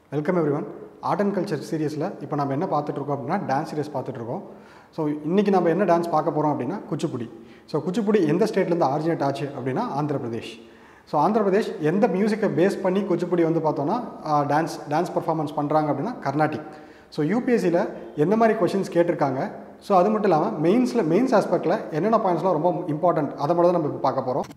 welcome everyone art and culture சீரியஸில் இப்போ நம்ம என்ன பார்த்துட்ருக்கோம் அப்படின்னா டான்ஸ் சீரியஸ் பார்த்துட்ருக்கோம் ஸோ இன்றைக்கி நம்ம என்ன டான்ஸ் பார்க்க போகிறோம் அப்படின்னா குச்சிப்புடி ஸோ குச்சிப்புடி எந்த ஸ்டேட்லேருந்து ஆரிஜினேட் ஆச்சு அப்படின்னா ஆந்திர பிரதேஷ் ஸோ ஆந்திர பிரதேஷ் எந்த மியூசிக்கை பேஸ் பண்ணி குச்சிப்புடி வந்து பார்த்தோன்னா டான்ஸ் டான்ஸ் பர்ஃபார்மன்ஸ் பண்ணுறாங்க அப்படின்னா கர்நாடிக் ஸோ யூபிஎஸ்சியில் என்ன மாதிரி கொஷின்ஸ் கேட்டிருக்காங்க ஸோ அது மட்டும் இல்லாமல் மெயின்ஸில் மெயின்ஸ் ஆஸ்பெக்டில் என்னென்ன பாயிண்ட்ஸ்லாம் ரொம்ப இம்பார்ட்டன்ட் அதை மட்டும் தான் நம்ம இப்போ பார்க்க போகிறோம்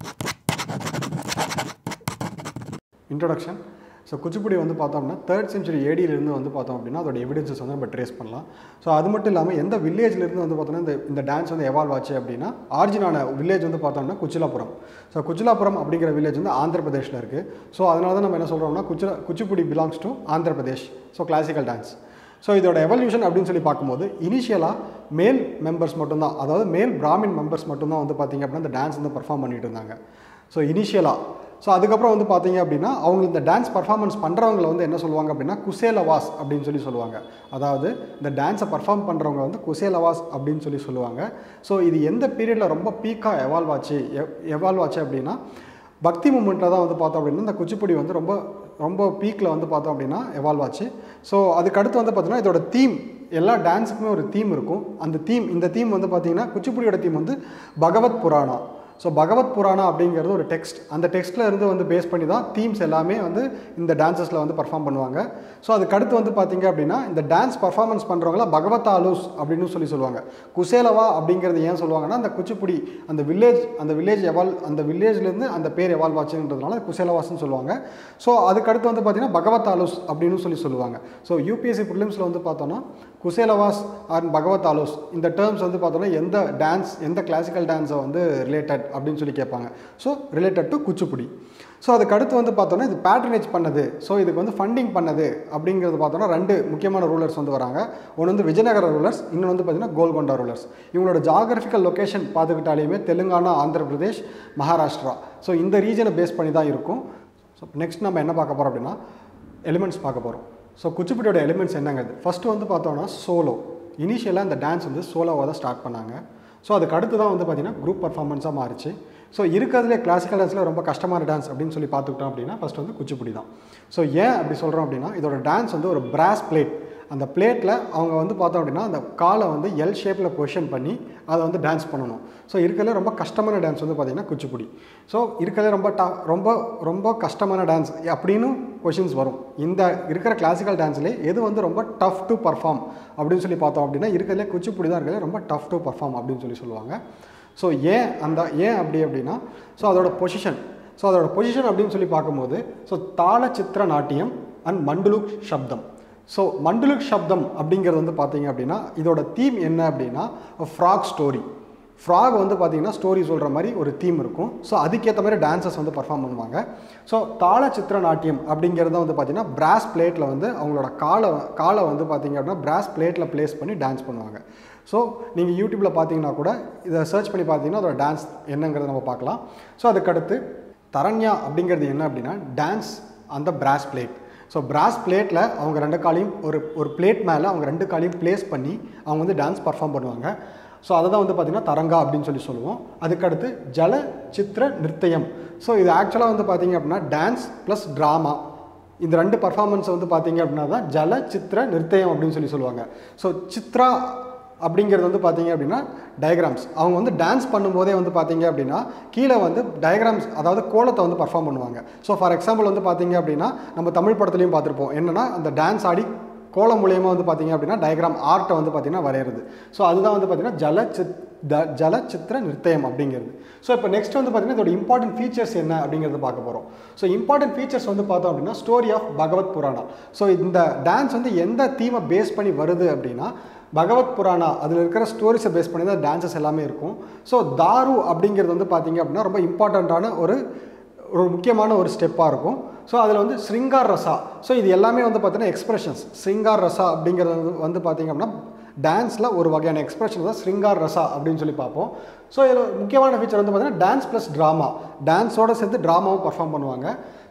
இன்ட்ரொடக்ஷன் ஸோ குச்சிப்புடி வந்து பார்த்தோம் அப்படின்னா தேர்ட் செஞ்சுரி ஏடியிலேருந்து வந்து பார்த்தோம் அப்படின்னா அதோட எவிடன்சஸ் வந்து நம்ம ட்ரேஸ் பண்ணலாம் ஸோ அது மட்டும் இல்லாமல் எந்த வில்லேஜ்லேருந்து வந்து பார்த்தோம்னா இந்த இந்த டான்ஸ் வந்து எவால்வ் ஆச்சு அப்படின்னா ஆரிஜினான வில்லேஜ் வந்து பார்த்தோம்னா குச்சிலாபுரம் ஸோ குச்சிலாபுரம் அப்படிங்கிற வில்லேஜ் வந்து ஆந்திர பிரதேஷில் இருக்குது ஸோ அதனால தான் நம்ம என்ன சொல்கிறோம்னா குச்சிலா Kuchipudi belongs to Andhra Pradesh so classical dance so இதோட எவல்யூஷன் அப்படின்னு சொல்லி பார்க்கும்போது இனிஷியலாக மேல் மெம்பர்ஸ் மட்டும்தான் அதாவது மேல் பிராமின் மெம்பர்ஸ் மட்டும்தான் வந்து பார்த்திங்க அப்படின்னா இந்த டான்ஸ் வந்து பர்ஃபார்ம் பண்ணிட்டு இருந்தாங்க ஸோ இனிஷியலாக ஸோ அதுக்கப்புறம் வந்து பார்த்தீங்க அப்படின்னா அவங்க இந்த டான்ஸ் பர்ஃபார்மன்ஸ் பண்ணுறவங்கள வந்து என்ன சொல்லுவாங்க அப்படின்னா குசேலவாஸ் அப்படின்னு சொல்லி சொல்லுவாங்க அதாவது இந்த டான்ஸை பர்ஃபார்ம் பண்ணுறவங்க வந்து குசேலவாஸ் அப்படின்னு சொல்லி சொல்லுவாங்க ஸோ இது எந்த பீரியடில் ரொம்ப பீக்காக எவால்வ் ஆச்சு எவால்வ் ஆச்சு அப்படின்னா பக்தி மூமெண்ட்டில் தான் வந்து பார்த்தோம் அப்படின்னா இந்த குச்சிப்புடி வந்து ரொம்ப ரொம்ப பீக்கில் வந்து பார்த்தோம் அப்படின்னா எவால்வ் ஆச்சு ஸோ அதுக்கடுத்து வந்து பார்த்தீங்கன்னா இதோட தீம் எல்லா டான்ஸுக்குமே ஒரு தீம் இருக்கும் அந்த தீம் இந்த தீம் வந்து பார்த்தீங்கன்னா குச்சிப்புடியோட தீம் வந்து பகவத் புராணா ஸோ பகவத் புராணா அப்படிங்கிறது ஒரு டெக்ஸ்ட் அந்த டெக்ஸ்ட்டில் இருந்து வந்து பேஸ் பண்ணி தான் தீம்ஸ் எல்லாமே வந்து இந்த டான்ஸஸில் வந்து பர்ஃபார்ம் பண்ணுவாங்க ஸோ அதுக்கடுத்து வந்து பார்த்தீங்க அப்படின்னா இந்த டான்ஸ் பர்ஃபார்மன்ஸ் பண்ணுறவங்கள பகவத் ஆலூஸ் அப்படின்னு சொல்லி சொல்லுவாங்க குசேலவா அப்படிங்கிறது ஏன் சொல்லுவாங்கன்னா அந்த குச்சிப்புடி அந்த வில்லேஜ் அந்த வில்லேஜ் எவால் அந்த வில்லேஜ்லேருந்து அந்த பேர் எவால்வ் ஆச்சுன்றதுனால குசேலவாஸ்ன்னு சொல்லுவாங்க ஸோ அதுக்கடுத்து வந்து பார்த்தீங்கன்னா பகவத் ஆலூஸ் அப்படின்னு சொல்லி சொல்லுவாங்க ஸோ யூபிஎஸ்சி ப்ரிலிம்ஸில் வந்து பார்த்தோன்னா குசேலவாஸ் ஆர் பகவத் ஆலோஸ் இந்த டேர்ம்ஸ் வந்து பார்த்தோன்னா எந்த டான்ஸ் எந்த கிளாசிக்கல் டான்ஸை வந்து ரிலேட்டட் அப்படின்னு சொல்லி கேட்பாங்க so related to Kuchipudi so அதுக்கு அடுத்து வந்து பார்த்தோன்னா இது பேட்ரனேஜ் பண்ணது ஸோ இதுக்கு வந்து ஃபண்டிங் பண்ணது அப்படிங்கிறது பார்த்தோன்னா ரெண்டு முக்கியமான ரூலர்ஸ் வந்து வராங்க ஒன்று வந்து விஜயநகர ரூலர்ஸ் இன்னொன்று வந்து பார்த்தீங்கன்னா கோல்கொண்டா ரூலர்ஸ் இவங்களோட ஜாகிரபிக்கல் லொக்கேஷன் பார்த்துக்கிட்டாலையுமே தெலுங்கானா ஆந்திர பிரதேஷ் மகாராஷ்டிரா ஸோ இந்த ரீஜனை பேஸ் பண்ணி தான் இருக்கும் ஸோ நெக்ஸ்ட் நம்ம என்ன பார்க்க போகிறோம் அப்படின்னா எலிமெண்ட்ஸ் பார்க்க போகிறோம் ஸோ குச்சிப்புடியோட எலிமெண்ட்ஸ் என்னங்கிறது ஃபஸ்ட்டு வந்து பார்த்தோன்னா சோலோ இனிஷியலாக இந்த டான்ஸ் வந்து சோலோவாக தான் ஸ்டார்ட் பண்ணாங்க ஸோ அதுக்கு அடுத்து தான் வந்து பார்த்திங்கன்னா குரூப் பர்ஃபார்மன்ஸாக மாறிச்சு ஸோ இருக்கிறதுலே கிளாசிக்கல் டான்ஸில் ரொம்ப கஷ்டமான டான்ஸ் அப்படின்னு சொல்லி பார்த்துக்கிட்டோம் அப்படின்னா ஃபஸ்ட் வந்து குச்சிப்புடி தான் ஸோ ஏன் அப்படி சொல்கிறோம் அப்படின்னா இதோட டான்ஸ் வந்து ஒரு பிராஸ் பிளேட் அந்த பிளேட்டில் அவங்க வந்து பார்த்தோம் அப்படின்னா அந்த காலை வந்து எல் ஷேப்பில் பொசிஷன் பண்ணி அதை வந்து டான்ஸ் பண்ணணும் ஸோ இருக்கிறதுல ரொம்ப கஷ்டமான டான்ஸ் வந்து பார்த்திங்கன்னா குச்சிப்புடி ஸோ இருக்கிறதுல ரொம்ப ட ரொம்ப ரொம்ப கஷ்டமான டான்ஸ் அப்படின்னு கொஷின்ஸ் வரும் இந்த இருக்கிற கிளாசிக்கல் டான்ஸ்லேயே எது வந்து ரொம்ப டஃப் டு பர்ஃபார்ம் அப்படின்னு சொல்லி பார்த்தோம் அப்படின்னா இருக்கிறதுலே குச்சிப்புடி தான் இருக்கிறதுல ரொம்ப டஃப் டு பர்ஃபார்ம் அப்படின்னு சொல்லி சொல்லுவாங்க ஸோ ஏன் அந்த ஏன் அப்படி அப்படின்னா ஸோ அதோட பொசிஷன் ஸோ அதோட பொசிஷன் அப்படின்னு சொல்லி பார்க்கும்போது ஸோ தாள சித்திர நாட்டியம் அண்ட் மண்டுலுக் சப்தம் ஸோ மண்டுலுக் சப்தம் அப்படிங்கிறது வந்து பார்த்தீங்க அப்படின்னா இதோட தீம் என்ன அப்படின்னா ஃப்ராக் ஸ்டோரி ஃப்ராக் வந்து பார்த்தீங்கன்னா ஸ்டோரி சொல்கிற மாதிரி ஒரு தீம் இருக்கும் ஸோ அதுக்கேற்ற மாதிரி டான்சஸ் வந்து பர்ஃபார்ம் பண்ணுவாங்க ஸோ தாள சித்திர நாட்டியம் அப்படிங்கிறத வந்து பார்த்தீங்கன்னா பிராஸ் பிளேட்டில் வந்து அவங்களோட காலை காலை வந்து பார்த்தீங்க அப்படின்னா பிராஸ் பிளேட்டில் ப்ளேஸ் பண்ணி டான்ஸ் பண்ணுவாங்க ஸோ நீங்கள் யூடியூப்பில் பார்த்தீங்கன்னா கூட இதை சர்ச் பண்ணி பார்த்தீங்கன்னா அதோட டான்ஸ் என்னங்கிறத நம்ம பார்க்கலாம் ஸோ அதுக்கடுத்து தரண்யா அப்படிங்கிறது என்ன அப்படின்னா டான்ஸ் அந்த பிராஸ் பிளேட் ஸோ பிராஸ் பிளேட்டில் அவங்க ரெண்டு காலையும் ஒரு ஒரு பிளேட் மேலே அவங்க ரெண்டு காலையும் ப்ளேஸ் பண்ணி அவங்க வந்து டான்ஸ் பர்ஃபார்ம் பண்ணுவாங்க ஸோ அதை தான் வந்து பார்த்திங்கன்னா தரங்கா அப்படின்னு சொல்லி சொல்லுவோம் அதுக்கடுத்து ஜல சித்திர நிறுத்தயம் ஸோ இது ஆக்சுவலாக வந்து பார்த்திங்க அப்படின்னா டான்ஸ் ப்ளஸ் ட்ராமா இந்த ரெண்டு பர்ஃபார்மன்ஸ் வந்து பார்த்திங்க அப்படின்னா தான் ஜல சித்திர நிறுத்தயம் அப்படின்னு சொல்லி சொல்லுவாங்க ஸோ சித்ரா அப்படிங்கிறது வந்து பார்த்தீங்க அப்படின்னா டயக்ராம்ஸ் அவங்க வந்து டான்ஸ் பண்ணும்போதே வந்து பார்த்தீங்க அப்படின்னா கீழே வந்து டயக்ராம்ஸ் அதாவது கோலத்தை வந்து பர்ஃபார்ம் பண்ணுவாங்க ஸோ ஃபார் எக்ஸாம்பிள் வந்து பார்த்தீங்க அப்படின்னா நம்ம தமிழ் படத்துலையும் பார்த்துருப்போம் என்னென்னா அந்த டான்ஸ் ஆடி கோலம் மூலியமாக வந்து பார்த்தீங்க அப்படின்னா டயக்ராம் ஆர்ட்டை வந்து பார்த்தீங்கன்னா வரைகிறது ஸோ அதுதான் வந்து பார்த்தீங்கன்னா ஜல சித் த ஜல சித்திர நிறுத்தயம் அப்படிங்கிறது ஸோ இப்போ நெக்ஸ்ட் வந்து பார்த்தீங்கன்னா இதோட இம்பார்ட்டன்ட் ஃபீச்சர்ஸ் என்ன அப்படிங்கிறத பார்க்க போகிறோம் ஸோ இம்பார்ட்டன்ட் ஃபீச்சர்ஸ் வந்து பார்த்தோம் அப்படின்னா story of Bhagavat Purana so இந்த டான்ஸ் வந்து எந்த தீமை பேஸ் பண்ணி வருது அப்படின்னா பகவத் புராணா அதில் இருக்கிற ஸ்டோரிஸை பேஸ் பண்ணி தான் டான்சஸ் எல்லாமே இருக்கும் ஸோ தாரு அப்படிங்கிறது வந்து பார்த்தீங்க அப்படின்னா ரொம்ப இம்பார்ட்டண்ட்டான ஒரு ஒரு முக்கியமான ஒரு ஸ்டெப்பாக இருக்கும் ஸோ அதில் வந்து ஸ்ரிங்கார் ரசா ஸோ இது எல்லாமே வந்து பார்த்தீங்கன்னா எக்ஸ்பிரஷன்ஸ் ஸ்ரிங்கார் ரசா அப்படிங்கிறது வந்து வந்து பார்த்திங்க அப்படின்னா டான்ஸில் ஒரு வகையான எக்ஸ்பிரஷன் தான் ஸ்ரிங்கார் ரசா அப்படின்னு சொல்லி பார்ப்போம் ஸோ இதில் முக்கியமான ஃபீச்சர் வந்து பார்த்திங்கன்னா டான்ஸ் ப்ளஸ் ட்ராமா டான்ஸோடு சேர்த்து ட்ராமாவும் பர்ஃபார்ம் பண்ணுவாங்க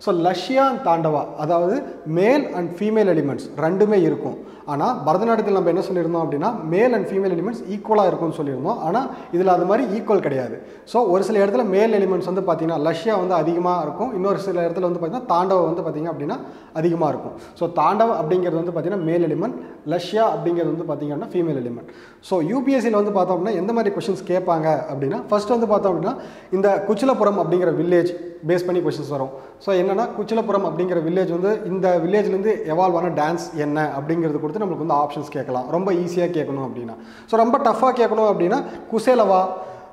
ஸோ லஷ்யா அண்ட் தாண்டவா அதாவது மேல் அண்ட் ஃபீமேல் எலிமெண்ட்ஸ் ரெண்டுமே இருக்கும் ஆனால் பரதநாட்டியத்தில் நம்ம என்ன சொல்லியிருந்தோம் அப்படின்னா மேல் அண்ட் ஃபீமேல் எலிமெண்ட்ஸ் ஈக்குவலாக இருக்கும்னு சொல்லியிருந்தோம் ஆனால் இதில் அது மாதிரி ஈக்குவல் கிடையாது ஸோ ஒரு சில இடத்துல மேல் எலிமெண்ட்ஸ் வந்து பார்த்திங்கன்னா லஷ்யா வந்து அதிகமாக இருக்கும் இன்னொரு சில இடத்துல வந்து பார்த்திங்கன்னா தாண்டவ வந்து பார்த்திங்க அப்படின்னா அதிகமாக இருக்கும் ஸோ தாண்டவ அப்படிங்கிறது வந்து பார்த்திங்கன்னா மேல் எலிமெண்ட் லஷ்யா அப்படிங்கிறது வந்து பார்த்திங்க அப்படின்னா ஃபீமேல் எலிமெண்ட் ஸோ யூபிஎஸ்சியில் வந்து பார்த்தோம் அப்படின்னா எந்த மாதிரி கொஷின்ஸ் கேட்பாங்க அப்படின்னா ஃபர்ஸ்ட் வந்து பார்த்தோம் அப்படின்னா இந்த குச்சிலப்புரம் அப்படிங்கிற வில்லேஜ் பேஸ் பண்ணி கொஷின்ஸ் வரும் ஸோ என்னென்னா குச்சிலப்புரம் அப்படிங்கிற வில்லேஜ் வந்து இந்த வில்லேஜ்லேருந்து எவால்வ் ஆன டான்ஸ் என்ன அப்படிங்கிறது கொடுத்து நம்மளுக்கு வந்து ஆப்ஷன்ஸ் கேட்கலாம் ரொம்ப ஈஸியாக கேட்கணும் அப்படின்னா ஸோ ரொம்ப டஃப்பாக கேட்கணும் அப்படின்னா குசேலவா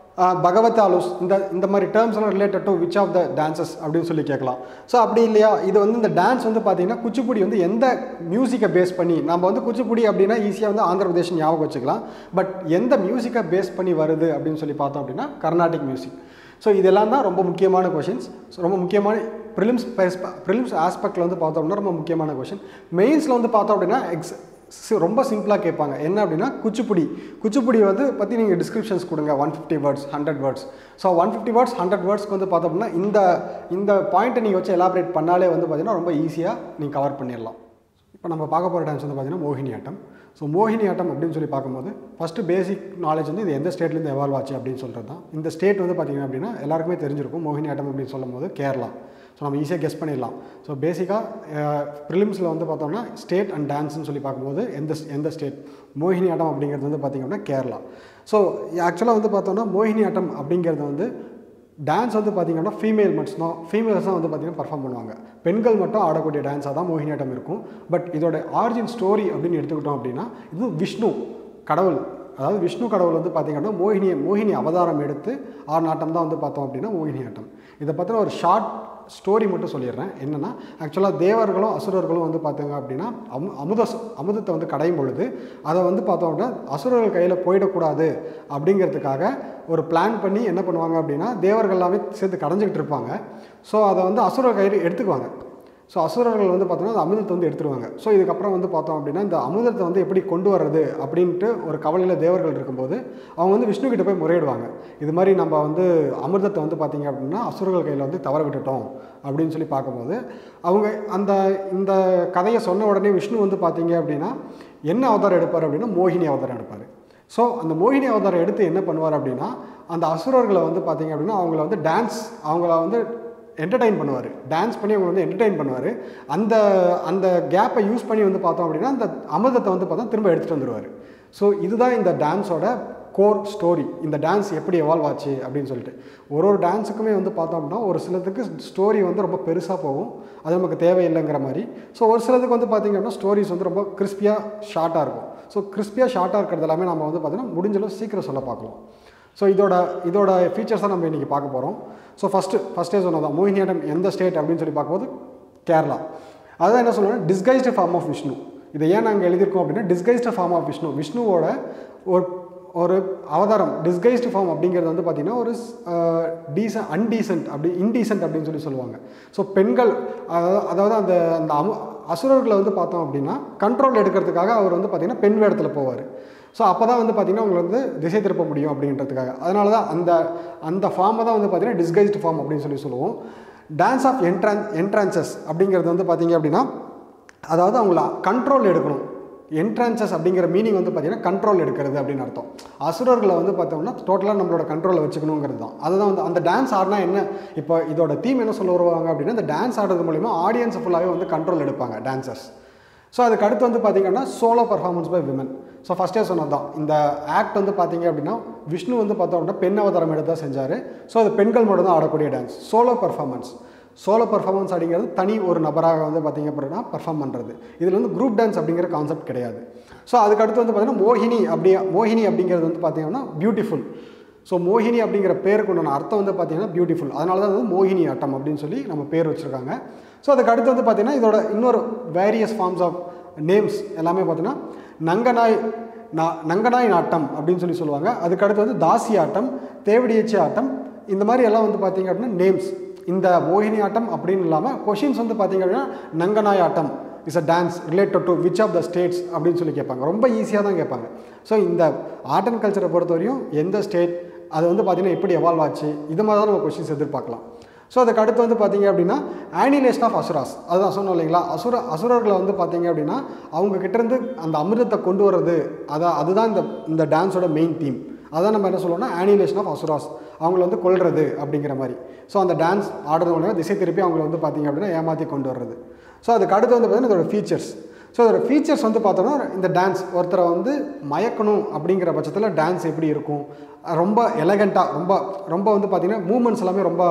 பகவத் ஆலூஸ் இந்த இந்த மாதிரி டேர்ம்ஸ் எல்லாம் related to which of the dances அப்படின்னு சொல்லி கேட்கலாம் ஸோ அப்படி இல்லையா இது வந்து இந்த டான்ஸ் வந்து பார்த்தீங்கன்னா குச்சிப்புடி வந்து எந்த மியூசிக்கை பேஸ் பண்ணி நம்ம வந்து குச்சிப்புடி அப்படின்னா ஈஸியாக வந்து ஆந்திர பிரதேஷ் ஞாபகம் வச்சுக்கலாம் பட் எந்த மியூசிக்கை பேஸ் பண்ணி வருது அப்படின்னு சொல்லி பார்த்தோம் அப்படின்னா கர்நாடிக் மியூசிக் ஸோ இதெல்லாம் தான் ரொம்ப முக்கியமான கொஷின்ஸ் ரொம்ப முக்கியமான ப்ரிலிம்ஸ் ப்ரிலிம்ஸ் ஆஸ்பெக்டில் வந்து பார்த்தோம் அப்படின்னா ரொம்ப முக்கியமான கொஷின் மெயின்ஸில் வந்து பார்த்தோம் அப்படின்னா எக்ஸ் சி- ரொம்ப சிம்பிளாக கேட்பாங்க என்ன அப்படின்னா குச்சிப்புடி குச்சிப்புடி வந்து பற்றி நீங்கள் டிஸ்கிரிப்ஷன்ஸ் கொடுங்க one fifty words hundred words so one fifty words hundred வேர்ட்ஸ்க்கு வந்து பார்த்தோம் அப்படின்னா இந்த இந்த பாயிண்ட்டை நீங்கள் வச்சு எலாபரேட் பண்ணாலே வந்து பார்த்தீங்கன்னா ரொம்ப ஈஸியாக நீங்கள் கவர் பண்ணிடலாம் இப்போ நம்ம பார்க்க போகிற டான்ஸ் வந்து பார்த்தீங்கன்னா மோகினி ஆட்டம் ஸோ மோகினி ஆட்டம் அப்படின்னு சொல்லி பார்க்கும்போது ஃபஸ்ட்டு பேசிக் நாலேஜ் வந்து இது எந்த ஸ்டேட்லேருந்து எவால்வ் ஆச்சு அப்படின்னு சொல்கிறது தான் இந்த ஸ்டேட் வந்து பார்த்திங்க அப்படின்னா எல்லாருக்குமே தெரிஞ்சிருக்கும் மோகினி ஆட்டம் அப்படின்னு சொல்லும்போது கேரளா ஸோ நம்ம ஈஸியாக கெஸ் பண்ணிடலாம் ஸோ பேசிக்காக ப்ரிலிம்ஸில் வந்து பார்த்தோம்னா ஸ்டேட் அண்ட் டான்ஸ்னு சொல்லி பார்க்கும்போது எந்த எந்த ஸ்டேட் மோகினி ஆட்டம் அப்படிங்கிறது வந்து பார்த்திங்க அப்படின்னா கேரளா ஸோ ஆக்சுவலாக வந்து பார்த்தோம்னா மோகினி ஆட்டம் அப்படிங்கிறது வந்து டான்ஸ் வந்து பார்த்திங்கன்னா ஃபீமேல் மட்டும் தான் ஃபீமேல்ஸ் தான் வந்து பார்த்திங்கன்னா பர்ஃபார்ம் பண்ணுவாங்க பெண்கள் மட்டும் ஆடக்கூடிய டான்ஸாக தான் மோகினியாட்டம் இருக்கும் பட் இதோட ஆரிஜின் ஸ்டோரி அப்படின்னு எடுத்துக்கிட்டோம் அப்படின்னா இது விஷ்ணு கடவுள் அதாவது விஷ்ணு கடவுள் வந்து பார்த்திங்கன்னா மோகினி மோகினி அவதாரம் எடுத்து ஆறு நாட்டம் தான் வந்து பார்த்தோம் அப்படின்னா மோகினி ஆட்டம் இதை பற்றின ஒரு ஷார்ட் ஸ்டோரி மட்டும் சொல்லிடுறேன் என்னென்னா ஆக்சுவலாக தேவர்களும் அசுரர்களும் வந்து பார்த்தீங்க அப்படின்னா அமு அமுத அமுதத்தை வந்து கடையும் பொழுது அதை வந்து பார்த்தோம் அப்படின்னா அசுரர்கள் கையில் போயிடக்கூடாது அப்படிங்கிறதுக்காக ஒரு பிளான் பண்ணி என்ன பண்ணுவாங்க அப்படின்னா தேவர்கள் எல்லாமே சேர்த்து கடைஞ்சிக்கிட்டு இருப்பாங்க ஸோ அதை வந்து அசுரர் கையில் எடுத்துக்குவாங்க ஸோ அசுரர்கள் வந்து பார்த்தோன்னா அந்த அமிர்தத்தை வந்து எடுத்துருவாங்க ஸோ இதுக்கப்புறம் வந்து பார்த்தோம் அப்படின்னா இந்த அமிர்தத்தை வந்து எப்படி கொண்டு வர்றது அப்படின்ட்டு ஒரு கவலையில் தேவர்கள் இருக்கும்போது அவங்க வந்து விஷ்ணு கிட்ட போய் முறையிடுவாங்க இது மாதிரி நம்ம வந்து அமிர்தத்தை வந்து பார்த்தீங்க அப்படின்னா அசுரர்கள் கையில் வந்து தவற விட்டுட்டோம் அப்படின்னு சொல்லி பார்க்கும்போது அவங்க அந்த இந்த கதையை சொன்ன உடனே விஷ்ணு வந்து பார்த்தீங்க அப்படின்னா என்ன அவதாரம் எடுப்பார் அப்படின்னா மோகினி அவதாரம் எடுப்பார் ஸோ அந்த மோகினி அவதாரம் எடுத்து என்ன பண்ணுவார் அப்படின்னா அந்த அசுரர்களை வந்து பார்த்தீங்க அப்படின்னா அவங்கள வந்து டான்ஸ் அவங்கள வந்து என்டர்டைன் பண்ணுவார் டான்ஸ் பண்ணி அவங்க வந்து என்டர்டைன் பண்ணுவார் அந்த அந்த கேப்பை யூஸ் பண்ணி வந்து பார்த்தோம் அப்படின்னா அந்த அமிர்தத்தை வந்து பார்த்தா திரும்ப எடுத்துகிட்டு வந்துடுவார் ஸோ இதுதான் இந்த டான்ஸோட கோர் ஸ்டோரி இந்த டான்ஸ் எப்படி எவால்வ் ஆச்சு அப்படின்னு சொல்லிட்டு ஒரு ஒரு டான்ஸுக்குமே வந்து பார்த்தோம் அப்படின்னா ஒரு சிலதுக்கு ஸ்டோரி வந்து ரொம்ப பெருசாக போகும் அது நமக்கு தேவையில்லைங்கிற மாதிரி ஸோ ஒரு சிலதுக்கு வந்து பார்த்திங்க அப்படின்னா ஸ்டோரிஸ் வந்து ரொம்ப கிறிஸ்பியாக ஷார்ட்டாக இருக்கும் ஸோ கிறிஸ்பியாக ஷார்ட்டாக இருக்கிறது எல்லாமே நம்ம வந்து பார்த்திங்கன்னா முடிஞ்சளவு சீக்கிரம் சொல்ல பார்க்கலாம் ஸோ இதோட இதோட ஃபீச்சர்ஸ் தான் நம்ம இன்றைக்கி பார்க்க போகிறோம் ஸோ ஃபஸ்ட்டு ஃபஸ்ட்டே சொன்னதான் மோகினியாட்டம் எந்த ஸ்டேட் அப்படின்னு சொல்லி பார்க்கும்போது கேரளா அதான் என்ன சொல்லுவேன் டிஸ்கைஸ்டு ஃபார்ம் ஆஃப் விஷ்ணு இதை ஏன் நாங்கள் எழுதியிருக்கோம் அப்படின்னா டிஸ்கைஸ்டு ஃபார்ம் ஆஃப் விஷ்ணு விஷ்ணுவோட ஒரு ஒரு அவதாரம் டிஸ்கைஸ்டு ஃபார்ம் அப்படிங்கிறது வந்து பார்த்திங்கன்னா ஒரு டீசன் அன்டீசென்ட் அப்படி இன்டீசென்ட் அப்படின்னு சொல்லி சொல்லுவாங்க ஸோ பெண்கள் அதாவது அதாவது அந்த அந்த அமு அசுரர்களை வந்து பார்த்தோம் அப்படின்னா கண்ட்ரோல் எடுக்கிறதுக்காக அவர் வந்து பார்த்திங்கன்னா பெண் வேடத்தில் போவார் ஸோ அப்போ தான் வந்து பார்த்திங்கன்னா உங்களை வந்து திசை திருப்ப முடியும் அப்படின்றதுக்காக அதனால தான் அந்த அந்த ஃபார்மை தான் வந்து பார்த்திங்கன்னா டிஸ்கைஸ்டு ஃபார்ம் அப்படின்னு சொல்லி சொல்லுவோம் டான்ஸ் ஆஃப் என்ட்ரான் என்ட்ரான்சஸ் அப்படிங்கிறது வந்து பார்த்திங்க அப்படின்னா அதாவது அவங்கள கண்ட்ரோல் எடுக்கணும் என்ட்ரான்சஸ் அப்படிங்கிற மீனிங் வந்து பார்த்திங்கன்னா கண்ட்ரோல் எடுக்கிறது அப்படின்னு அர்த்தம் அசுரர்களை வந்து பார்த்தோம்னா டோட்டலாக நம்மளோட கண்ட்ரோலை வச்சுக்கணுங்கிறது தான் அதுதான் வந்து அந்த டான்ஸ் ஆடினா என்ன இப்போ இதோட தீம் என்ன சொல்ல வருவாங்க அப்படின்னா இந்த டான்ஸ் ஆடுறது மூலிமா ஆடியன்ஸ் ஃபுல்லாகவே வந்து கண்ட்ரோல் எடுப்பாங்க டான்சர்ஸ் ஸோ அதுக்கு அடுத்து வந்து பார்த்திங்கன்னா solo performance by women so ஃபஸ்ட்டே சொன்னது தான் இந்த ஆக்ட் வந்து பார்த்தீங்க அப்படின்னா விஷ்ணு வந்து பார்த்தோம் அப்படின்னா பெண் அவதாரம் எடுத்து தான் செஞ்சார் ஸோ அது பெண்கள் மட்டும் தான் ஆடக்கூடிய dance solo performance solo performance அப்படிங்கிறது தனி ஒரு நபராக வந்து பார்த்தீங்க அப்படின்னா பர்ஃபார்ம் பண்ணுறது இதில் வந்து குரூப் டான்ஸ் அப்படிங்கிற கான்செப்ட் கிடையாது ஸோ அதுக்கு அடுத்து வந்து பார்த்தீங்கன்னா மோகினி அப்படி மோகினி அப்படிங்கிறது வந்து பார்த்தீங்கன்னா பியூட்டிஃபுல் ஸோ மோகினி அப்படிங்கிற பேருக்கு உண்டான அர்த்தம் வந்து பார்த்தீங்கன்னா பியூட்டிஃபுல் அதனால தான் வந்து மோகினி ஆட்டம் அப்படின்னு சொல்லி நம்ம பேர் வச்சுருக்காங்க ஸோ அதுக்கு அடுத்து வந்து பார்த்தீங்கன்னா இதோட இன்னொரு வேரியஸ் ஃபார்ம்ஸ் ஆஃப் நேம்ஸ் எல்லாமே பார்த்தீங்கன்னா நங்கநாய் நா நங்கநாய் நாட்டம் அப்படின்னு சொல்லி சொல்லுவாங்க அதுக்கு அடுத்து வந்து தாசி ஆட்டம் தேவடியச்சி ஆட்டம் இந்த மாதிரி எல்லாம் வந்து பார்த்தீங்க அப்படின்னா நேம்ஸ் இந்த மோகினி ஆட்டம் அப்படின்னு இல்லாமல் கொஷின்ஸ் வந்து பார்த்தீங்க அப்படின்னா நங்கநாய் ஆட்டம் is a dance related to which of the states அப்படின்னு சொல்லி கேட்பாங்க ரொம்ப ஈஸியாக தான் கேட்பாங்க ஸோ இந்த ஆர்ட் அண்ட் கல்ச்சரை பொறுத்த வரையும் எந்த ஸ்டேட் அது வந்து பார்த்திங்கன்னா எப்படி எவால்வ் ஆச்சு இது மாதிரி தான் நம்ம கொஷின்ஸ் எதிர்பார்க்கலாம் ஸோ அதுக்கு அடுத்து வந்து பார்த்தீங்க அப்படின்னா ஆனிலேஷன் ஆஃப் அசுராஸ் அதுதான் சொன்னோம் இல்லைங்களா அசுர அசுரர்களை வந்து பார்த்தீங்க அப்படின்னா அவங்க கிட்டேருந்து அந்த அமிர்தத்தை கொண்டு வர்றது அதான் அதுதான் இந்த இந்த டான்ஸோட மெயின் தீம் அதான் நம்ம என்ன சொல்லுவோம்னா ஆனிலேஷன் ஆஃப் அசுராஸ் அவங்கள வந்து கொல்றது அப்படிங்கிற மாதிரி ஸோ அந்த டான்ஸ் ஆடுறது மூலமாக திசை திருப்பி அவங்கள வந்து பார்த்தீங்க அப்படின்னா ஏமாற்றி கொண்டு வர்றது ஸோ அதுக்கு அடுத்து வந்து பார்த்தீங்கன்னா இதோட ஃபீச்சர்ஸ் ஸோ இதோட ஃபீச்சர்ஸ் வந்து பார்த்தோன்னா இந்த டான்ஸ் ஒருத்தரை வந்து மயக்கணும் அப்படிங்கிற பட்சத்தில் டான்ஸ் எப்படி இருக்கும் ரொம்ப எலகண்ட்டாக ரொம்ப ரொம்ப வந்து பார்த்திங்கன்னா மூமெண்ட்ஸ் எல்லாமே ரொம்ப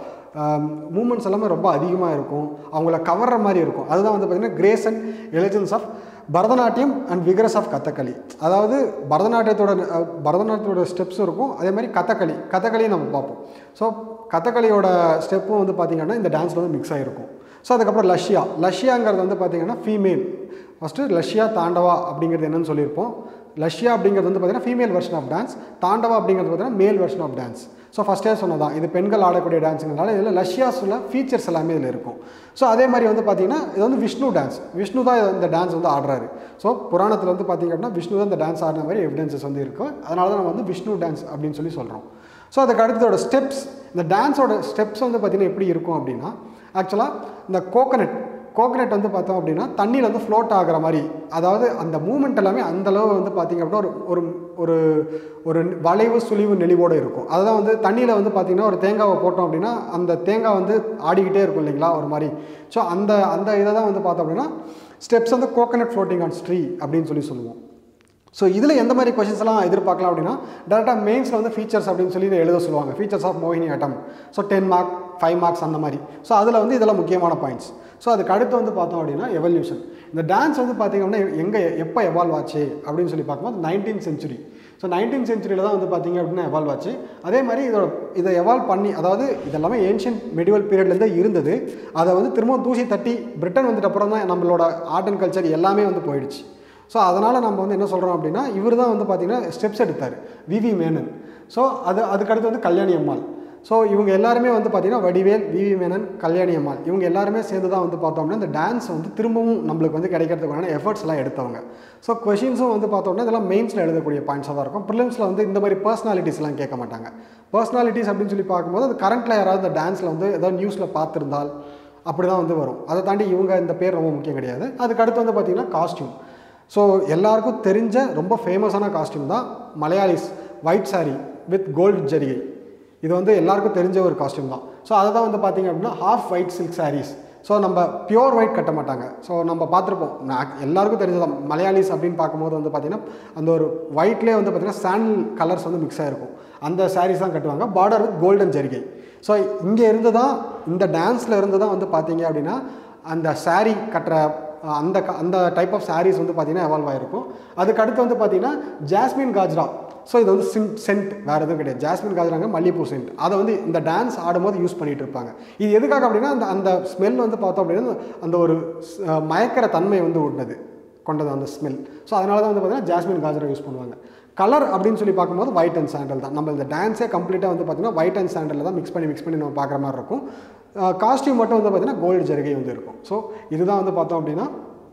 மூமெண்ட்ஸ் எல்லாமே ரொம்ப அதிகமாக இருக்கும் அவங்கள கவர்ற மாதிரி இருக்கும் அதுதான் வந்து பார்த்திங்கன்னா grace and elegance of Bharatanatyam and vigorous of Kathakali அதாவது பரதநாட்டியத்தோட அஹ், பரதநாட்டியத்தோட ஸ்டெப்ஸும் இருக்கும் அதே மாதிரி கதகளி கதகளியும் நம்ம பார்ப்போம் ஸோ கதகளியோட ஸ்டெப்பும் வந்து பார்த்திங்கன்னா இந்த டான்ஸில் வந்து மிக்ஸ் ஆகிருக்கும் ஸோ அதுக்கப்புறம் லஷ்யா லஷ்யாங்கிறது வந்து பார்த்திங்கன்னா ஃபீமேல் ஃபஸ்ட்டு லஷ்யா தாண்டவா அப்படிங்கிறது என்னன்னு சொல்லியிருப்போம் லஷ்யா அப்படிங்கிறது வந்து பார்த்திங்கன்னா female version of dance Tandava அப்படிங்கிறது பார்த்தீங்கன்னா மேல் வெர்ஷன் ஆஃப் டான்ஸ் ஸோ ஃபஸ்ட்டே சொன்னதான் இது பெண்கள் ஆடக்கூடிய டான்ஸுங்கிறனால இதில் லஷ்யாஸில் ஃபீச்சர்ஸ் எல்லாமே இதில் இருக்கும் ஸோ அதே மாதிரி வந்து பார்த்திங்கன்னா இது வந்து விஷ்ணு டான்ஸ் விஷ்ணு தான் இந்த டான்ஸ் வந்து ஆடுறாரு ஸோ புராணத்தில் வந்து பார்த்திங்க அப்படின்னா விஷ்ணு தான் இந்த டான்ஸ் ஆடின மாதிரி எவிடன்சஸ் வந்து இருக்கும் அதனால தான் நம்ம வந்து விஷ்ணு டான்ஸ் அப்படின்னு சொல்லி சொல்கிறோம் ஸோ அதுக்கு அடுத்ததோட ஸ்டெப்ஸ் இந்த டான்ஸோட ஸ்டெப்ஸ் வந்து பார்த்திங்கன்னா எப்படி இருக்கும் அப்படின்னா ஆக்சுவலாக இந்த கோகனட் கோகனட் வந்து பார்த்தோம் அப்படின்னா தண்ணியில் வந்து ஃப்ளோட் ஆகுற மாதிரி அதாவது அந்த மூமெண்ட் எல்லாமே அந்த அளவு வந்து பார்த்திங்க அப்படின்னா ஒரு ஒரு ஒரு ஒரு வளைவு சுழிவு நெளிவோடு இருக்கும் அதுதான் வந்து தண்ணியில் வந்து பார்த்திங்கன்னா ஒரு தேங்காவை போட்டோம் அப்படின்னா அந்த தேங்காய் வந்து ஆடிக்கிட்டே இருக்கும் இல்லைங்களா ஒரு மாதிரி ஸோ அந்த அந்த இதை தான் வந்து பார்த்தோம் அப்படின்னா ஸ்டெப்ஸ் வந்து கோகனட் ஃப்ளோட்டிங் ஆன் ஸ்ட்ரீ அப்படின்னு சொல்லி சொல்லுவோம் ஸோ இதில் எந்த மாதிரி கொஷின்ஸ் எல்லாம் எதிர்பார்க்கலாம் அப்படின்னா டேரெக்டாக மெயின்ஸில் வந்து ஃபீச்சர்ஸ் அப்படின்னு சொல்லி இதை எழுத சொல்லுவாங்க ஃபீச்சர்ஸ் ஆஃப் மோகினி attam so ten mark five marks அந்த மாதிரி ஸோ அதில் வந்து இதெல்லாம் முக்கியமான பாயிண்ட்ஸ் ஸோ அதுக்கு அடுத்து வந்து பார்த்தோம் அப்படின்னா எவல்யூஷன் இந்த டான்ஸ் வந்து பார்த்திங்க அப்படின்னா எங்கே எப்போ எவால்வ் ஆச்சு அப்படின்னு சொல்லி பார்க்கும்போது நைன்டீன் செஞ்சுரி ஸோ நைன்டீன் செஞ்சுரியில் தான் வந்து பார்த்திங்க அப்படின்னா எவால்வ் ஆச்சு அதே மாதிரி இதோட இதை எவால்வ் பண்ணி அதாவது இதெல்லாமே ஏன்ஷியன் மெடிவல் பீரியட்லேருந்தே இருந்தது அதை வந்து திரும்பவும் தூசி தட்டி பிரிட்டன் வந்துட்டு அப்புறம் தான் நம்மளோட ஆர்ட் அண்ட் கல்ச்சர் எல்லாமே வந்து போயிடுச்சு ஸோ அதனால் நம்ம வந்து என்ன சொல்கிறோம் அப்படின்னா இவர் தான் வந்து பார்த்திங்கன்னா ஸ்டெப்ஸ் எடுத்தார் விவி மேனன் ஸோ அது அதுக்கடுத்து வந்து கல்யாணி அம்மாள் ஸோ இவங்க எல்லாருமே வந்து பார்த்திங்கன்னா வடிவேல் விவி மேனன் கல்யாணி அம்மாள் இவங்க எல்லாருமே சேர்ந்து தான் வந்து பார்த்தோம்னா இந்த டான்ஸ் வந்து திரும்பவும் நம்மளுக்கு வந்து கிடைக்கிறதுக்கான எஃபர்ட்ஸ் எல்லாம் எடுத்தவங்க ஸோ கொஷின்ஸும் வந்து பார்த்தோம்னா இதெல்லாம் மெயின்ஸில் எழுதக்கூடிய பாயிண்ட்ஸாக தான் இருக்கும் ப்ரிலிம்ஸில் வந்து இந்த மாதிரி பர்சனாலிட்டிஸ்லாம் கேட்க மாட்டாங்க பர்சனாலிட்டிஸ் அப்படின்னு சொல்லி பார்க்கும்போது அது கரண்ட்டில் யாராவது இந்த டான்ஸில் வந்து ஏதாவது நியூஸில் பார்த்துருந்தால் அப்படி தான் வந்து வரும் அதை தாண்டி இவங்க இந்த பேர் ரொம்ப முக்கியம் கிடையாது அதுக்கு அடுத்து வந்து பார்த்திங்கன்னா காஸ்டியூம் ஸோ எல்லாருக்கும் தெரிஞ்ச ரொம்ப ஃபேமஸான காஸ்டியூம் தான் Malayalis white saree with gold ஜரிகை இது வந்து எல்லாருக்கும் தெரிஞ்ச ஒரு காஸ்டியூம் தான் ஸோ அதை தான் வந்து பார்த்திங்க அப்படின்னா half white silk sarees so நம்ம பியோர் ஒயிட் கட்ட மாட்டாங்க ஸோ நம்ம பார்த்துருப்போம் நான் எல்லாருக்கும் தெரிஞ்சதான் மலையாளிஸ் அப்படின்னு பார்க்கும்போது வந்து பார்த்திங்கன்னா அந்த ஒரு ஒயிட்லேயே வந்து பார்த்திங்கன்னா சாண்டில் கலர்ஸ் வந்து மிக்ஸ் ஆகிருக்கும் அந்த sarees தான் கட்டுவாங்க பார்டர் வித் கோல்டன் ஜரிகை ஸோ இங்கே இருந்து தான் இந்த டான்ஸில் இருந்து தான் வந்து பார்த்தீங்க அப்படின்னா அந்த saree கட்டுற அஹ், அந்த க- அந்த டைப் ஆஃப் sarees வந்து பார்த்தீங்கன்னா எவால்வ் ஆகிருக்கும் அதுக்கு அடுத்து வந்து பார்த்தீங்கன்னா ஜாஸ்மின் காஜ்ரா ஸோ இது வந்து சின் சென்ட் வேறு எதுவும் கிடையாது ஜாஸ்மின் காஜ்ராங்க மல்லிகைப்பூ சென்ட் அதை வந்து இந்த டான்ஸ் ஆடும்போது யூஸ் பண்ணிட்டு இருப்பாங்க இது எதுக்காக அப்படின்னா அந்த அந்த ஸ்மெல் வந்து பார்த்தோம் அப்படின்னா அந்த ஒரு ஸ்- அஹ், மயக்கிற தன்மை வந்து உண்டது கொண்டது அந்த ஸ்மெல் ஸோ அதனால தான் வந்து பார்த்தீங்கன்னா ஜாஸ்மின் காஜரா யூஸ் பண்ணுவாங்க கலர் அப்படின்னு சொல்லி பார்க்கும்போது ஒயிட் அண்ட் சாண்டல் தான் நம்ம இந்த டான்ஸே கம்ப்ளீட்டாக வந்து பார்த்தீங்கன்னா ஒயிட் அண்ட் சாண்டலில் தான் மிக்ஸ் பண்ணி மிக்ஸ் பண்ணி நம்ம பார்க்குற மாதிரி இருக்கும் காஸ்டியூம் மட்டும் வந்து பார்த்தீங்கன்னா கோல்டு ஜரிகை வந்து இருக்கும் ஸோ இதுதான் வந்து பார்த்தோம் அப்படின்னா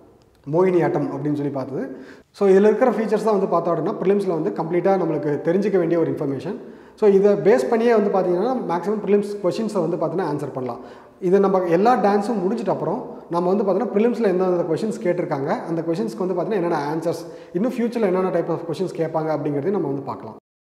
மோகினி ஆட்டம் அப்படின்னு சொல்லி பார்த்தது ஸோ இதில் இருக்கிற ஃபீச்சர்ஸ் தான் வந்து பார்த்தோம் அப்படின்னா ப்ரிலிம்ஸில் வந்து கம்ப்ளீட்டாக நம்மளுக்கு தெரிஞ்சிக்க வேண்டிய ஒரு இன்ஃபர்மேஷன் ஸோ இதை பேஸ் பண்ணியே வந்து பார்த்தீங்கன்னா மேக்ஸிமம் ப்ரிலிம்ஸ் கொஷின்ஸை வந்து பார்த்தீங்கன்னா ஆன்சர் பண்ணலாம் இது நம்ம எல்லா டான்ஸும் முடிஞ்சிட்ட அப்புறம் நம்ம வந்து பார்த்தீங்கன்னா ப்ரிலிம்ஸில் எந்தெந்த கொஷின்ஸ் கேட்டிருக்காங்க அந்த கொஷின்ஸ்க்கு வந்து பார்த்தீங்கன்னா என்னென்ன ஆன்சர்ஸ் இன்னும் ஃபியூச்சரில் என்னென்ன டைப் ஆஃப் கொஷின்ஸ் கேட்பாங்க அப்படிங்கிறதையும் நம்ம வந்து பார்க்கலாம்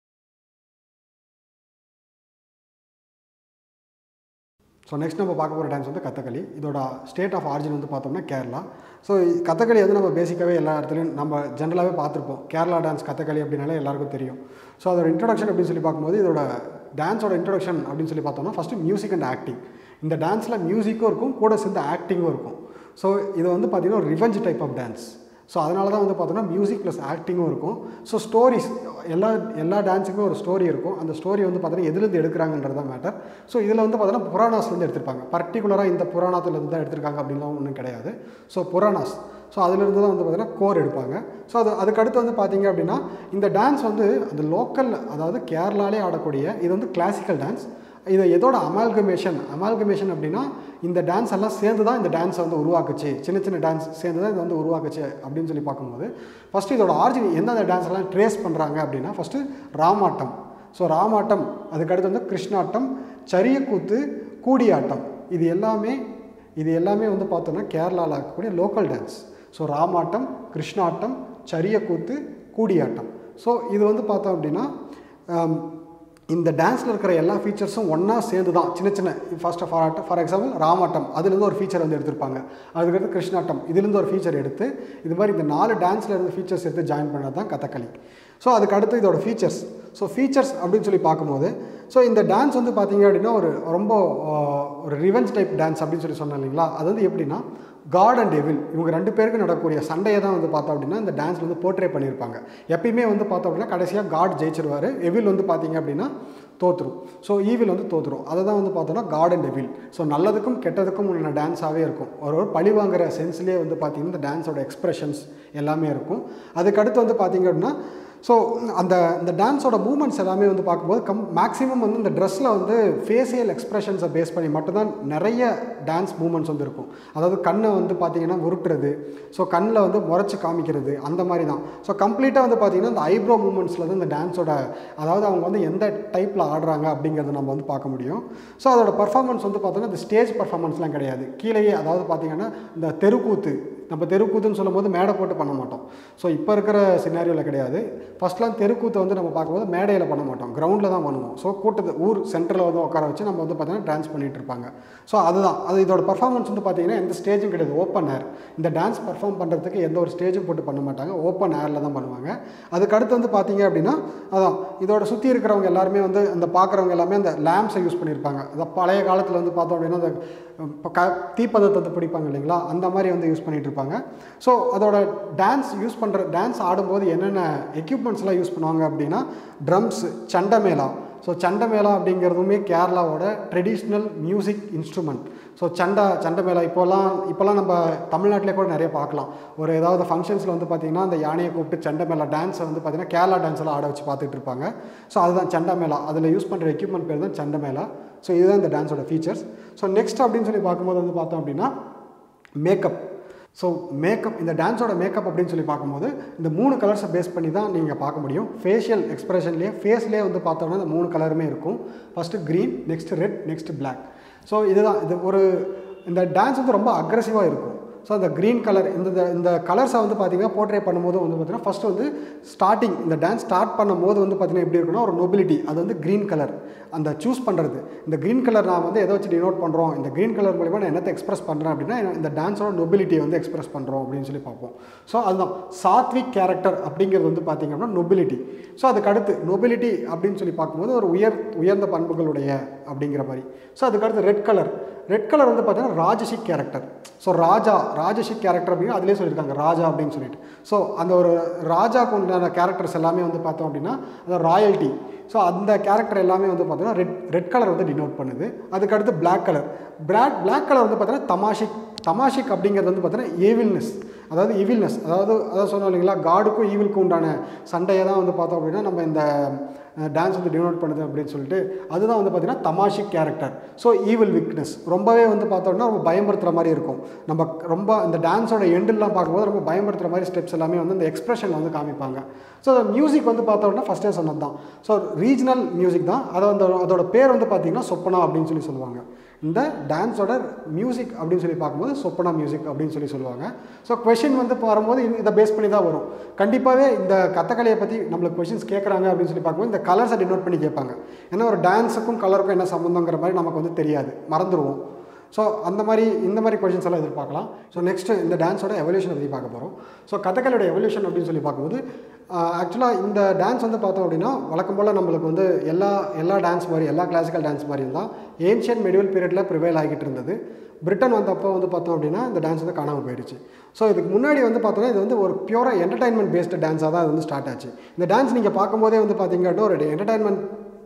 ஸோ நெக்ஸ்ட் நம்ம பார்க்க போகிற டான்ஸ் வந்து கதகளி இதோட ஸ்டேட் ஆஃப் ஆரிஜின் வந்து பார்த்தோம்னா கேரளா ஸோ கதகளி வந்து நம்ம பேசிக்காகவே எல்லா இடத்துலையும் நம்ம ஜென்ரலாகவே பார்த்துருப்போம் கேரளா டான்ஸ் கதகளி அப்படின்னாலே எல்லாருக்கும் தெரியும் ஸோ அதோட இன்ட்ரடக்ஷன் அப்படின்னு சொல்லி பார்க்கும்போது இதோட டான்ஸோட இன்ட்ரடக்ஷன் அப்படின்னு சொல்லி பார்த்தோம்னா ஃபஸ்ட்டு மியூசிக் அண்ட் ஆக்டிங் இந்த டான்ஸில் மியூசிக்கும் இருக்கும் கூட சேர்ந்து ஆக்டிங்கும் இருக்கும் ஸோ இது வந்து பார்த்திங்கன்னா ஒரு revenge type of dance so அதனால தான் வந்து பார்த்தோன்னா மியூசிக் ப்ளஸ் ஆக்டிங்கும் இருக்கும் ஸோ ஸ்டோரிஸ் எல்லா எல்லா டான்ஸுக்கும் ஒரு ஸ்டோரி இருக்கும் அந்த ஸ்டோரி வந்து பார்த்தீங்கன்னா எதுலேருந்து எடுக்கிறாங்கன்றது தான் மேட்டர் ஸோ இதில் வந்து பார்த்தீங்கன்னா புராணாஸ்லேருந்து எடுத்திருப்பாங்க பர்டிகுலராக இந்த புராணத்துலேருந்து தான் எடுத்திருக்காங்க அப்படின்லாம் ஒன்றும் கிடையாது ஸோ புராணாஸ் ஸோ அதிலிருந்து தான் வந்து பார்த்தீங்கன்னா கோர் எடுப்பாங்க ஸோ அது அதுக்கடுத்து வந்து பார்த்தீங்க அப்படின்னா இந்த டான்ஸ் வந்து அந்த லோக்கல் அதாவது கேரளாலே ஆடக்கூடிய இது வந்து கிளாசிக்கல் டான்ஸ் இது எதோட அமால்கமேஷன் அமால்கமேஷன் அப்படின்னா இந்த டான்ஸ் எல்லாம் சேர்ந்து தான் இந்த டான்ஸை வந்து உருவாக்குச்சு சின்ன சின்ன டான்ஸ் சேர்ந்து தான் இது வந்து உருவாக்குச்சு அப்படின்னு சொல்லி பார்க்கும்போது ஃபஸ்ட்டு இதோட ஆரிஜின் எந்தெந்த டான்ஸ் எல்லாம் ட்ரேஸ் பண்ணுறாங்க அப்படின்னா ஃபஸ்ட்டு ராமாட்டம் ஸோ ராமாட்டம் அதுக்கடுத்து வந்து கிருஷ்ணாட்டம் சரியக்கூத்து கூடியாட்டம் இது எல்லாமே இது எல்லாமே வந்து பார்த்தோன்னா கேரளாவில் இருக்கக்கூடிய local dance so Ramanattam Krishnanattam சரியக்கூத்து கூடியாட்டம் ஸோ இது வந்து பார்த்தோம் அப்படின்னா ஆம், இந்த டான்ஸில் இருக்கிற எல்லா ஃபீச்சர்ஸும் ஒன்றா சேர்ந்து தான் சின்ன சின்ன ஃபர்ஸ்ட் ஃபார் ஆட்டம் ஃபார் எக்ஸாம்பிள் ராமாட்டம் அதுலேருந்து ஒரு ஃபீச்சர் வந்து எடுத்திருப்பாங்க அதுக்கடுத்து கிருஷ்ணாட்டம் இதுலேருந்து ஒரு ஃபீச்சர் எடுத்து இது மாதிரி இந்த நாலு டான்ஸில் இருந்து ஃபீச்சர்ஸ் எடுத்து ஜாயின் பண்ணது தான் கதகளி ஸோ அதுக்கு அடுத்து இதோட ஃபீச்சர்ஸ் ஸோ ஃபீச்சர்ஸ் அப்படின்னு சொல்லி பார்க்கும்போது ஸோ இந்த டான்ஸ் வந்து பார்த்தீங்க அப்படின்னா ஒரு ரொம்ப ஆஹ், ஒரு ரிவெஞ்ச் டைப் டான்ஸ் அப்படின்னு சொல்லி சொன்னேன் இல்லைங்களா அது வந்து எப்படின்னா காட் அண்ட் எவில் இவங்க ரெண்டு பேருக்கு நடக்கக்கூடிய சண்டையை தான் வந்து பார்த்தோம் அப்படின்னா இந்த டான்ஸில் வந்து போர்ட்ரே பண்ணியிருப்பாங்க எப்பயுமே வந்து பார்த்தோம் அப்படின்னா கடைசியாக காட் ஜெயிச்சிருவார் எவில் வந்து பார்த்தீங்க அப்படின்னா தோத்துரும் ஸோ ஈவில் வந்து தோத்துரும் அதை தான் வந்து பார்த்தோன்னா காட் அண்ட் எவில் ஸோ நல்லதுக்கும் கெட்டதுக்கும் உள்ள டான்ஸாகவே இருக்கும் ஒரு ஒரு பழி வாங்குற சென்ஸ்லேயே வந்து பார்த்தீங்கன்னா இந்த டான்ஸோட எக்ஸ்பிரஷன்ஸ் எல்லாமே இருக்கும் அதுக்கடுத்து வந்து பார்த்தீங்க அப்படின்னா ஸோ அந்த இந்த டான்ஸோட மூமெண்ட்ஸ் எல்லாமே வந்து பார்க்கும்போது கம் மேக்ஸிமம் வந்து இந்த ட்ரெஸ்ஸில் வந்து ஃபேஷியல் எக்ஸ்பிரஷன்ஸை பேஸ் பண்ணி மட்டும்தான் நிறைய டான்ஸ் மூமெண்ட்ஸ் வந்து இருக்கும் அதாவது கண்ணை வந்து பார்த்தீங்கன்னா உருட்டுறது ஸோ கண்ணில் வந்து முறைச்சி காமிக்கிறது அந்த மாதிரி தான் ஸோ கம்ப்ளீட்டாக வந்து பார்த்தீங்கன்னா இந்த ஐப்ரோ மூமெண்ட்ஸில் தான் இந்த டான்ஸோட அதாவது அவங்க வந்து எந்த டைப்பில் ஆடுறாங்க அப்படிங்கிறத நம்ம வந்து பார்க்க முடியும் ஸோ அதோட பர்ஃபார்மன்ஸ் வந்து பார்த்தோன்னா இந்த ஸ்டேஜ் பர்ஃபார்மன்ஸ்லாம் கிடையாது கீழேயே அதாவது பார்த்தீங்கன்னா இந்த தெருக்கூத்து நம்ம தெருக்கூத்துன்னு சொல்லும்போது மேடை போட்டு பண்ண மாட்டோம் ஸோ இப்போ இருக்கிற சினாரியோவில் கிடையாது ஃபஸ்ட்லாம் தெருக்கூத்தை வந்து நம்ம பார்க்கும்போது மேடையில் பண்ண மாட்டோம் கிரவுண்டில் தான் பண்ணுவோம் ஸோ கூட்டத்தை ஊர் சென்டரில் வந்து உட்கார வச்சு நம்ம வந்து பார்த்தீங்கன்னா டான்ஸ் பண்ணிட்டு இருப்பாங்க ஸோ அதுதான் அது இதோட பர்ஃபார்மன்ஸ் வந்து பார்த்தீங்கன்னா எந்த ஸ்டேஜும் கிடையாது ஓப்பன் ஏர் இந்த டான்ஸ் பர்ஃபார்ம் பண்ணுறதுக்கு எந்த ஒரு ஸ்டேஜும் போட்டு பண்ண மாட்டாங்க ஓப்பன் ஏரில் தான் பண்ணுவாங்க அதுக்கு அடுத்து வந்து பார்த்தீங்க அப்படின்னா அதான் இதோட சுற்றி இருக்கிறவங்க எல்லாருமே வந்து அந்த பார்க்குறவங்க எல்லாமே அந்த லேம்ப்ஸை யூஸ் பண்ணியிருப்பாங்க அந்த பழைய காலத்தில் வந்து பார்த்தோம் அப்படின்னா அந்த இப்போ க தீப்பதத்தை பிடிப்பாங்க இல்லைங்களா அந்த மாதிரி வந்து யூஸ் பண்ணிட்டு இருப்பாங்க ஸோ அதோட டான்ஸ் யூஸ் பண்ணுற டான்ஸ் ஆடும்போது என்னென்ன எக்யூப்மெண்ட்ஸ்லாம் யூஸ் பண்ணுவாங்க அப்படின்னா ட்ரம்ஸ் சண்டமேளா ஸோ சண்டமேளா அப்படிங்கிறதுமே கேரளாவோட traditional music instrument so Chenda Chendamela இப்போல்லாம் இப்போல்லாம் நம்ம தமிழ்நாட்டிலே கூட நிறைய பார்க்கலாம் ஒரு ஏதாவது ஃபங்க்ஷன்ஸில் வந்து பார்த்திங்கன்னா அந்த யானையை கூப்பிட்டு சண்டமேளா டான்ஸை வந்து பார்த்திங்கன்னா கேரளா டான்ஸ் எல்லாம் ஆட வச்சு பார்த்துட்டு இருப்பாங்க ஸோ அதுதான் சண்டமேளா அதில் யூஸ் பண்ணுற எக்யூப்மெண்ட் பேர் தான் சண்டமேளா ஸோ இதுதான் இந்த டான்ஸோட ஃபீச்சர்ஸ் ஸோ நெக்ஸ்ட் அப்படின்னு சொல்லி பார்க்கும்போது வந்து பார்த்தோம் அப்படின்னா மேக்கப் ஸோ மேக்கப் இந்த டான்ஸோட மேக்கப் அப்படின்னு சொல்லி பார்க்கும்போது இந்த மூணு கலர்ஸை பேஸ் பண்ணி தான் நீங்கள் பார்க்க முடியும் ஃபேஷியல் எக்ஸ்பிரஷன்லேயே ஃபேஸ்லேயே வந்து பார்த்தோம்னா இந்த மூணு கலருமே இருக்கும் first green next red next black so இதுதான் இது ஒரு இந்த டான்ஸ் வந்து ரொம்ப அக்ரஸிவாக இருக்கும் ஸோ அந்த க்ரீன் கலர் இந்த இந்த- இந்த கலர்ஸை வந்து பார்த்தீங்கன்னா போர்ட்ரே பண்ணும்போது வந்து பார்த்தீங்கன்னா ஃபஸ்ட்டு வந்து ஸ்டார்டிங் இந்த டான்ஸ் ஸ்டார்ட் பண்ணும்போது வந்து பார்த்தீங்கன்னா எப்படி இருக்குன்னா ஒரு நொபிலிட்டி அது வந்து க்ரீன் கலர் அந்த சூஸ் பண்ணுறது இந்த க்ரீன் கலர் நான் வந்து எதை வச்சு டினோட் பண்ணுறோம் இந்த க்ரீன் கலர் மூலிமா நான் என்னத்தை எக்ஸ்பிரஸ் பண்ணுறேன் அப்படின்னா இந்த டான்ஸோட நொபிலிட்டியை வந்து எக்ஸ்பிரஸ் பண்ணுறோம் அப்படின்னு சொல்லி பார்ப்போம் ஸோ அதுதான் சாத்விக் கேரக்டர் அப்படிங்கிறது வந்து பார்த்தீங்க அப்படின்னா நொபிலிட்டி ஸோ அதுக்கு அடுத்து நொபிலிட்டி அப்படின்னு சொல்லி பார்க்கும்போது ஒரு உயர் உயர்ந்த பண்புகளுடைய அப்படிங்கிற மாதிரி ஸோ அதுக்கு அடுத்து ரெட் கலர் ரெட் கலர் வந்து பார்த்தீங்கன்னா ராஜசிக் கேரக்டர் ஸோ ராஜா ராஜசிக் கேரக்டர் அப்படின்னு அதிலே சொல்லியிருக்காங்க ராஜா அப்படின்னு சொல்லிட்டு ஸோ அந்த ஒரு ராஜாக்கு உண்டான கேரக்டர்ஸ் எல்லாமே வந்து பார்த்தோம் அப்படின்னா அந்த ராயல்ட்டி ஸோ அந்த கேரக்டர் எல்லாமே வந்து பார்த்தீங்கன்னா ரெட் ரெட் கலர் வந்து டினோட் பண்ணுது அதுக்கு அடுத்து black colour black black colour வந்து பார்த்தீங்கன்னா தமாஷிக் தமாஷிக் அப்படிங்கிறது வந்து பார்த்தீங்கன்னா ஏவில்னஸ் அதாவது இவில்னஸ் அதாவது அதாவது சொன்னோம் இல்லைங்களா காடுக்கும் ஈவிலுக்கும் உண்டான சண்டையை தான் வந்து பார்த்தோம் அப்படின்னா நம்ம இந்த டான்ஸ் வந்து டினோட் பண்ணுது அப்படின்னு சொல்லிட்டு அதுதான் வந்து பார்த்தீங்கன்னா தமாஷிக் கேரக்டர் ஸோ ஈவில் விக்னஸ் ரொம்பவே வந்து பார்த்தோம்னா ரொம்ப பயன்படுத்துகிற மாதிரி இருக்கும் நம்ம ரொம்ப இந்த டான்ஸோட எண்டெல்லாம் பார்க்கும்போது ரொம்ப பயன்படுத்துகிற மாதிரி ஸ்டெப்ஸ் எல்லாமே வந்து இந்த எக்ஸ்பிரஷன் வந்து காமிப்பாங்க ஸோ மியூசிக் வந்து பார்த்தோம்னா ஃபஸ்ட்டே சொன்னது தான் ஸோ ரீஜனல் மியூசிக் தான் அதை வந்து அதோட பேர் வந்து பார்த்தீங்கன்னா சொப்பனா அப்படின்னு சொல்லி சொல்லுவாங்க இந்த டான்ஸோட மியூசிக் அப்படின்னு சொல்லி பார்க்கும்போது சொப்பனா மியூசிக் அப்படின்னு சொல்லி சொல்லுவாங்க ஸோ கொஷின் வந்து வரும்போது இது- இதை பேஸ் பண்ணி தான் வரும் கண்டிப்பாகவே இந்த கத்தக்கலையை பற்றி நம்மளுக்கு கொஷின்ஸ் கேட்குறாங்க அப்படின்னு சொல்லி பார்க்கும்போது இந்த கலர்ஸை டினோட் பண்ணி கேட்பாங்க ஏன்னா ஒரு டான்ஸுக்கும் கலருக்கும் என்ன சம்மந்தங்கிற மாதிரி நமக்கு வந்து தெரியாது மறந்துடுவோம் ஸோ அந்த மாதிரி இந்த மாதிரி கொஷின்ஸ் எல்லாம் எதிர்பார்க்கலாம் ஸோ நெக்ஸ்ட்டு இந்த டான்ஸோட எவல்யூஷன் பற்றி பார்க்க போகிறோம் ஸோ கதகளியோட எவல்யூஷன் அப்படின்னு சொல்லி பார்க்கும்போது ஆக்சுவலாக இந்த டான்ஸ் வந்து பார்த்தோம் அப்படின்னா வழக்கம் போல் நம்மளுக்கு வந்து எல்லா எல்லா டான்ஸ் மாதிரி எல்லா கிளாசிக்கல் டான்ஸ் மாதிரியும் தான் ஏன்ஷியன் மெடிவல் பீரியடில் ப்ரிவைல் ஆகிட்டு இருந்தது பிரிட்டன் வந்தப்போ வந்து பார்த்தோம் அப்படின்னா இந்த டான்ஸ் வந்து காணாமல் போயிடுச்சு ஸோ இதுக்கு முன்னாடி வந்து பார்த்தோன்னா இது வந்து ஒரு பியூராக என்டர்டைன்மெண்ட் பேஸ்டு டான்ஸாக தான் இது வந்து ஸ்டார்ட் ஆச்சு இந்த டான்ஸ் நீங்கள் பார்க்கும்போதே வந்து பார்த்தீங்க அப்படின்னா ஒரு என்டர்டைன்மெண்ட்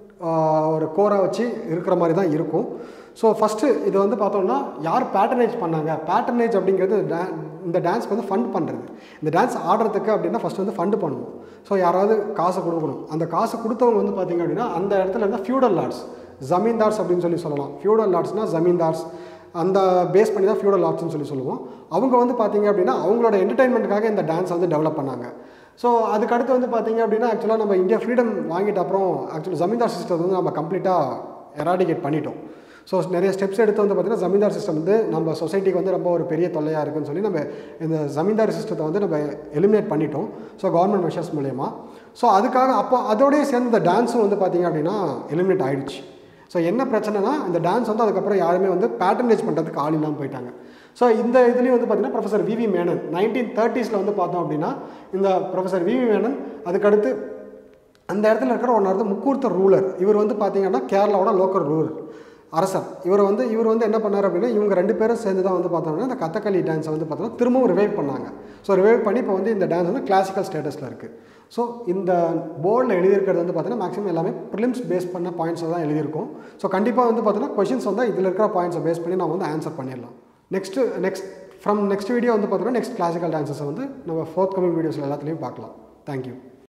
ஒரு கோரா வச்சு இருக்கிற மாதிரி தான் இருக்கும் ஸோ ஃபஸ்ட்டு இது வந்து பார்த்தோம்னா யார் பேட்டர்னேஜ் பண்ணாங்க பேட்டர்னேஜ் அப்படிங்கிறது டா- இந்த டான்ஸ்க்கு வந்து ஃபண்ட் பண்ணுறது இந்த டான்ஸ் ஆடுறதுக்கு அப்படின்னா ஃபஸ்ட்டு வந்து ஃபண்டு பண்ணுவோம் ஸோ யாராவது காசு கொடுக்கணும் அந்த காசு கொடுத்தவங்க வந்து பார்த்தீங்க அப்படின்னா அந்த இடத்துல இருந்தால் ஃபியூடல் லார்ட்ஸ் ஜமீன்தார்ஸ் அப்படின்னு சொல்லி சொல்லலாம் ஃபியூடல் லார்ட்ஸ்னால் ஜமீன்தார்ஸ் அந்த பேஸ் பண்ணி தான் ஃபியூடல் லார்ட்ஸ்னு சொல்லி சொல்லுவோம் அவங்க வந்து பார்த்தீங்க அப்படின்னா அவங்களோட என்டர்டைன்மெண்ட்டுக்காக இந்த டான்ஸ் வந்து டெவலப் பண்ணாங்க ஸோ அதுக்கடுத்து வந்து பார்த்தீங்க அப்படின்னா ஆக்சுவலாக நம்ம இந்தியா ஃப்ரீடம் வாங்கிட்ட அப்புறம் ஆக்சுவலி ஜமீன்தார் சிஸ்டத்தை வந்து நம்ம கம்ப்ளீட்டாக எராடிகேட் பண்ணிட்டோம் ஸோ நிறைய ஸ்டெப்ஸ் எடுத்து வந்து பார்த்திங்கன்னா ஜமீன்தார் சிஸ்டம் வந்து நம்ம சொசைட்டிக்கு வந்து ரொம்ப ஒரு பெரிய தொல்லையாக இருக்குன்னு சொல்லி நம்ம இந்த ஜமீன்தார் சிஸ்டத்தை வந்து நம்ம எலிமினேட் பண்ணிட்டோம் ஸோ கவர்மெண்ட் மெஷர்ஸ் மூலயமா ஸோ அதுக்காக அப்போ அதோடய சேர்ந்து இந்த டான்ஸும் வந்து பார்த்திங்க அப்படின்னா எலிமினேட் ஆயிடுச்சு ஸோ என்ன பிரச்சனைனா இந்த டான்ஸ் வந்து அதுக்கப்புறம் யாருமே வந்து பேட்டர்னேஜ் பண்ணுறதுக்கு ஆள் இல்லாமல் போயிட்டாங்க ஸோ இந்த இதுலேயும் வந்து பார்த்திங்கன்னா ப்ரொஃபஸர் விவி மேனன் நைன்டீன் தேர்ட்டிஸில் வந்து பார்த்தோம் அப்படின்னா இந்த ப்ரொஃபஸர் விவி மேனன் அதுக்கடுத்து அந்த இடத்துல இருக்கிற ஒன் ஆஃப் த முக்கூர்த்த ரூலர் இவர் வந்து பார்த்தீங்கன்னா கேரளாவோட லோக்கல் ரூலர் அரசர் இவர் வந்து இவர் வந்து என்ன பண்ணார் அப்படின்னா இவங்க ரெண்டு பேரும் சேர்ந்து தான் வந்து பார்த்தோம்னா இந்த கதகளி டான்ஸை வந்து பார்த்தோம்னா திரும்பவும் ரிவைவ் பண்ணாங்க ஸோ ரிவைவ் பண்ணி இப்போ வந்து இந்த டான்ஸ் வந்து கிளாசிக்கல் ஸ்டேட்டஸில் இருக்குது ஸோ இந்த போர்டில் எழுதியிருக்கிறது வந்து பார்த்தீங்கன்னா மேக்ஸிமம் எல்லாமே ப்ரிலிம்ஸ் பேஸ் பண்ண பாயிண்ட்ஸை தான் எழுதியிருக்கும் ஸோ கண்டிப்பாக வந்து பார்த்தீங்கன்னா கொஷின்ஸ் வந்து இதில் இருக்கிற பாயிண்ட்ஸை பேஸ் பண்ணி நம்ம வந்து ஆன்சர் பண்ணிடலாம் next next from next video வந்து பார்த்தீங்கன்னா நெக்ஸ்ட் கிளாசிக்கல் டான்ஸஸை வந்து நம்ம ஃபோர்த் கமிங் வீடியோஸில் எல்லாத்துலேயும் பார்க்கலாம் தேங்க்யூ